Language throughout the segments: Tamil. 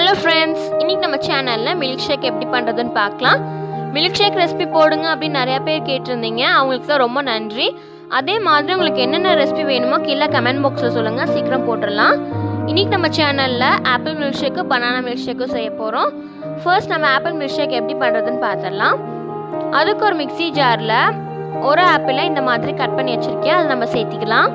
ஹலோ ஃப்ரெண்ட்ஸ் இன்னைக்கு நம்ம சேனலில் மில்க் ஷேக் எப்படி பண்ணுறதுன்னு பார்க்கலாம் மில்க் ஷேக் ரெசிபி போடுங்க அப்படின்னு நிறையா பேர் கேட்டிருந்தீங்க அவங்களுக்கு ரொம்ப நன்றி அதே மாதிரி உங்களுக்கு என்னென்ன ரெசிபி வேணுமோ கீழே கமெண்ட் பாக்ஸில் சொல்லுங்கள் சீக்கிரம் போட்டுடலாம் இன்னைக்கு நம்ம சேனலில் apple milk shake banana milk ஷேக்கும் செய்ய போகிறோம் ஃபர்ஸ்ட் நம்ம ஆப்பிள் மில்க் ஷேக் எப்படி பண்ணுறதுன்னு பார்த்துடலாம் அதுக்கு ஒரு மிக்ஸி ஜாரில் ஒரு ஆப்பிளை இந்த மாதிரி கட் பண்ணி வச்சுருக்கேன் அதை நம்ம சேர்த்திக்கலாம்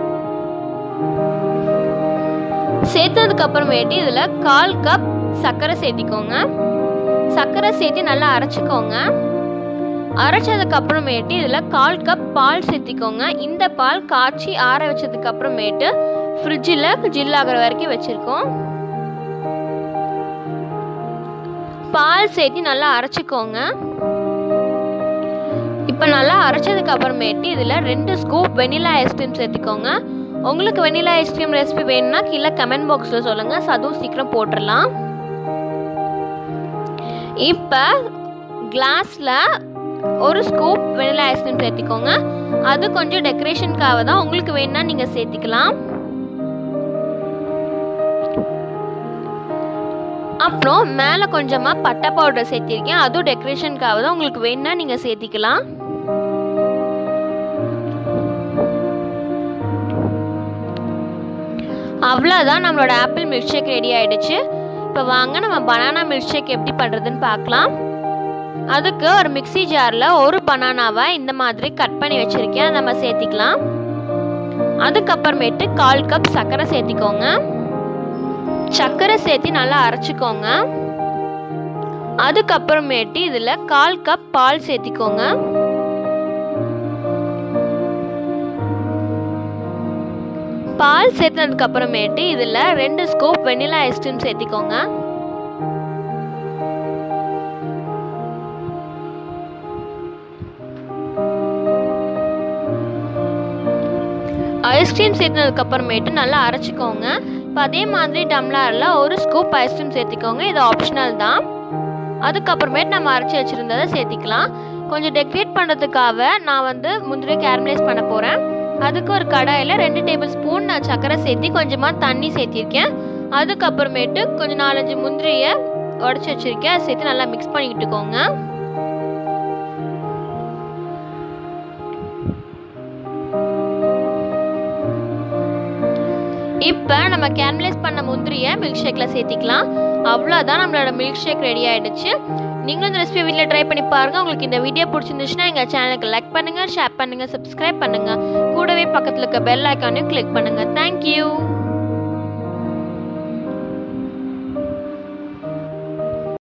சேர்த்ததுக்கு அப்புறமேட்டு இதில் கால் கப் சர்க்கரை சேர்த்திக்கோங்க சர்க்கரை சேர்த்து நல்லா அரைச்சிக்கோங்க அரைச்சதுக்கு அப்புறமேட்டு இதில் கால் கப் பால் சேர்த்திக்கோங்க இந்த பால் காய்ச்சி ஆற வச்சதுக்கு அப்புறமேட்டு ஃப்ரிட்ஜில் ஜில் ஆகிற வரைக்கும் வச்சுருக்கோம் பால் சேர்த்து நல்லா அரைச்சிக்கோங்க இப்போ நல்லா அரைச்சதுக்கு அப்புறமேட்டு இதில் ரெண்டு ஸ்கூப் வெனிலா ஐஸ்கிரீம் சேர்த்துக்கோங்க உங்களுக்கு வெனிலா ஐஸ்கிரீம் ரெசிபி வேணும்னா கீழே கமெண்ட் பாக்ஸில் சொல்லுங்கள் அதுவும் சீக்கிரம் போட்டுடலாம் இப்போ கிளாஸில் ஒரு ஸ்கூப் வெனிலா ஐஸ்கிரீம் சேர்த்திக்கோங்க அது கொஞ்சம் டெக்கரேஷனுக்காக தான் உங்களுக்கு வேணும்னா நீங்கள் சேர்த்திக்கலாம் அப்புறம் மேலே கொஞ்சமாக பட்டை பவுடர் சேர்த்திருக்கேன் அதுவும் டெக்கரேஷனுக்காக தான் உங்களுக்கு வேணும்னா நீங்கள் சேர்த்திக்கலாம் அவ்வளோதான் நம்மளோட ஆப்பிள் மில்க் ஷேக் ரெடி ஆகிடுச்சு இப்போ வாங்க நம்ம பனானா மில்க் ஷேக் எப்படி பண்ணுறதுன்னு பார்க்கலாம் அதுக்கு ஒரு மிக்சி ஜாரில் ஒரு பனானாவை இந்த மாதிரி கட் பண்ணி வச்சுருக்கேன் அதை நம்ம சேர்த்திக்கலாம் அதுக்கப்புறமேட்டு கால் கப் சர்க்கரை சேர்த்திக்கோங்க சர்க்கரை சேர்த்து நல்லா அரைச்சிக்கோங்க அதுக்கப்புறமேட்டு இதில் கால் கப் பால் சேர்த்திக்கோங்க பால் சேர்த்ததுக்கு அப்புறமேட்டு இதில் ரெண்டு ஸ்கூப் வெனிலா ஐஸ்கிரீம் சேர்த்திக்கோங்க ஐஸ்கிரீம் சேர்த்ததுக்கு அப்புறமேட்டு நல்லா அரைச்சிக்கோங்க இப்போ அதே மாதிரி டம்ளரில் ஒரு ஸ்கூப் ஐஸ்கிரீம் சேர்த்திக்கோங்க இது ஆப்ஷனல் தான் அதுக்கப்புறமேட்டு நம்ம அரைச்சி வச்சுருந்ததை சேர்த்திக்கலாம் கொஞ்சம் டெக்கரேட் பண்ணுறதுக்காக நான் வந்து முந்திரி கேரமலைஸ் பண்ண போகிறேன் அதுக்கு ஒரு கடாயில் ரெண்டு டேபிள் ஸ்பூன் நான் சர்க்கரை சேர்த்தி கொஞ்சமாக தண்ணி சேர்த்திருக்கேன் அதுக்கப்புறமேட்டு கொஞ்சம் நாலஞ்சு முந்திரியை உடச்சி வச்சுருக்கேன் அதை சேர்த்து நல்லா மிக்ஸ் பண்ணிக்கிட்டுக்கோங்க இப்போ நம்ம கேரமலைஸ் பண்ண முந்திரியை மில்க் ஷேக்கில் சேர்த்திக்கலாம் அவ்வளோதான் நம்மளோட மில்க் ஷேக் ரெடி ஆகிடுச்சு நீங்களும் இந்த ரெசிபி வீட்டில் ட்ரை பண்ணி பாருங்கள் உங்களுக்கு இந்த வீடியோ பிடிச்சிருந்துச்சுன்னா எங்கள் சேனலுக்கு லைக் பண்ணுங்கள் ஷேர் பண்ணுங்கள் சப்ஸ்கிரைப் பண்ணுங்கள் கூடவே பக்கத்தில் இருக்க பெல் ஐக்கானையும் கிளிக் பண்ணுங்கள் தேங்க்யூ